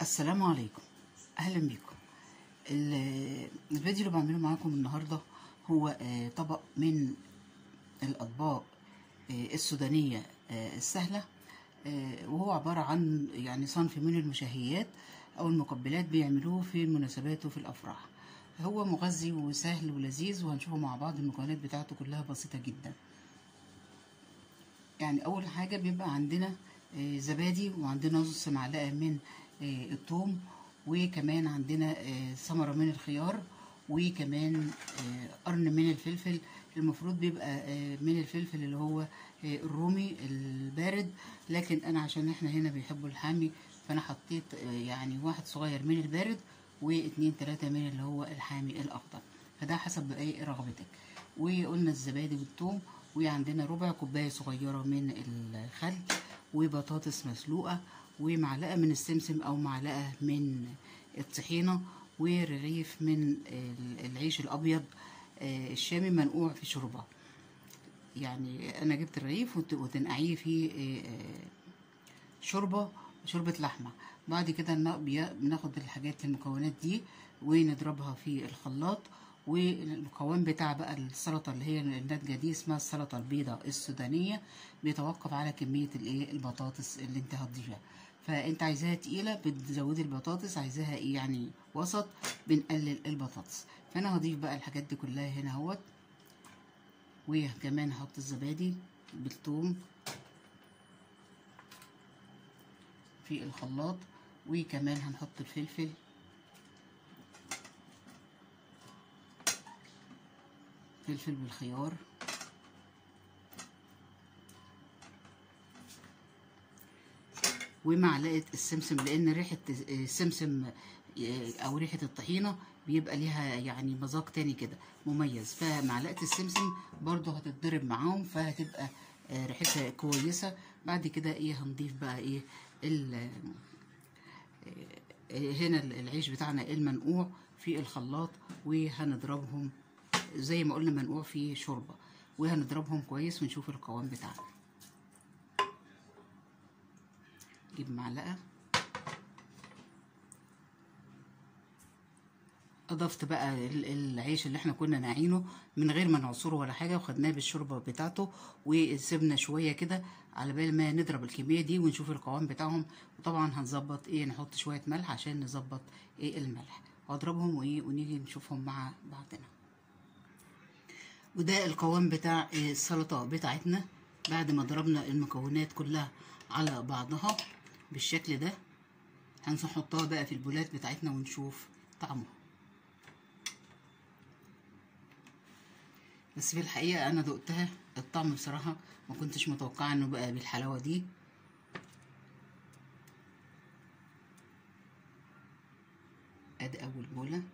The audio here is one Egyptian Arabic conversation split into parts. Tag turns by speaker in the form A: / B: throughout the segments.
A: السلام عليكم اهلا بكم ال- الفيديو اللي بعمله معاكم النهارده هو آه، طبق من الاطباق آه، السودانيه آه، السهله آه، وهو عباره عن يعني صنف من المشهيات او المقبلات بيعملوه في المناسبات وفي الافراح هو مغذي وسهل ولذيذ وهنشوفه مع بعض المكونات بتاعته كلها بسيطه جدا يعني اول حاجه بيبقى عندنا آه، زبادي وعندنا نص معلقه من آه، الثوم وكمان عندنا آه، ثمره من الخيار وكمان آه، قرن من الفلفل المفروض بيبقى آه، من الفلفل اللي هو آه، الرومي البارد لكن انا عشان احنا هنا بيحبوا الحامي فانا حطيت آه، يعني واحد صغير من البارد واتنين تلاتة من اللي هو الحامي الاخضر فده حسب بقى ايه رغبتك وقلنا الزبادي والثوم وعندنا ربع كوبايه صغيره من الخل وبطاطس مسلوقه ومعلقه من السمسم او معلقه من الطحينه ورغيف من ال- العيش الابيض آه، الشامي منقوع في شوربه يعني انا جبت الرغيف وت- وتنقعيه في آه، آه، شوربه شوربه لحمه بعد كده ن- بي- بناخد الحاجات المكونات دي ونضربها في الخلاط والمكون بتاع بقى السلطه اللي هي الناتجه دي اسمها السلطه البيضاء السودانيه بيتوقف على كميه الايه البطاطس اللي انت هتضيفها فانت عايزاها تقيله بتزودي البطاطس عايزاها ايه يعني وسط بنقلل البطاطس فانا هضيف بقى الحاجات دي كلها هنا اهوت وكمان هحط الزبادي بالثوم في الخلاط وكمان هنحط الفلفل فلفل بالخيار ومعلقه السمسم لان ريحه السمسم او ريحه الطحينه بيبقى ليها يعني مذاق تاني كده مميز فمعلقه السمسم برضو هتتضرب معاهم فهتبقى آه، ريحتها كويسه بعد كده ايه هنضيف بقى ايه ال- آه، هنا العيش بتاعنا المنقوع في الخلاط وهنضربهم زي ما قلنا منقوع في شوربه وهنضربهم كويس ونشوف القوام بتاعنا نجيب معلقه اضفت بقى ال- العيش اللي احنا كنا ناعينه من غير ما نعصره ولا حاجه وخدناه بالشوربه بتاعته وسيبنا شويه كده على بال ما نضرب الكميه دي ونشوف القوام بتاعهم وطبعا هنظبط ايه نحط شويه ملح عشان نظبط ايه الملح واضربهم وايه ونيجي نشوفهم مع بعضنا وده القوام بتاع إيه السلطه بتاعتنا بعد ما ضربنا المكونات كلها على بعضها بالشكل ده هنحطها بقى في البولات بتاعتنا ونشوف طعمها بس في الحقيقة أنا دقتها الطعم بصراحة ما كنتش متوقعة إنه بقى بالحلاوة دي أدي أول بولة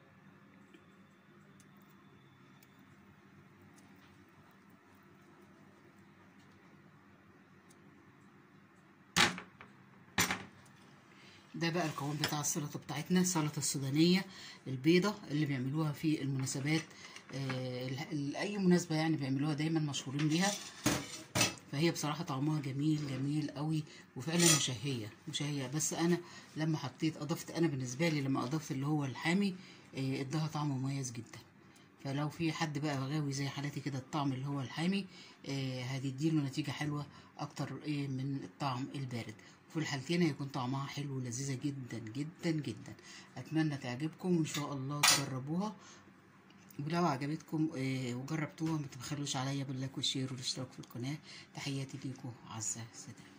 A: ده بقى القوام بتاع السلطة بتاعتنا السلطة السودانية البيضة اللي بيعملوها في المناسبات آه، ال- أي مناسبة يعني بيعملوها دايما مشهورين بيها فهي بصراحة طعمها جميل جميل قوي وفعلا مشهية مشهية بس أنا لما حطيت أضفت أنا بالنسبة لي لما أضفت اللي هو الحامي آه، اداها طعم مميز جدا فلو في حد بقى غاوي زي حالتي كده الطعم اللي هو الحامي آه، هتديله نتيجة حلوة أكتر إيه من الطعم البارد وفي الحالتين هيكون طعمها حلو ولذيذة جدا جدا جدا أتمنى تعجبكم وإن شاء الله تجربوها ولو عجبتكم آه، وجربتوها ما تبخلوش عليا باللايك والشير والاشتراك في القناة تحياتي ليكم عزة سلام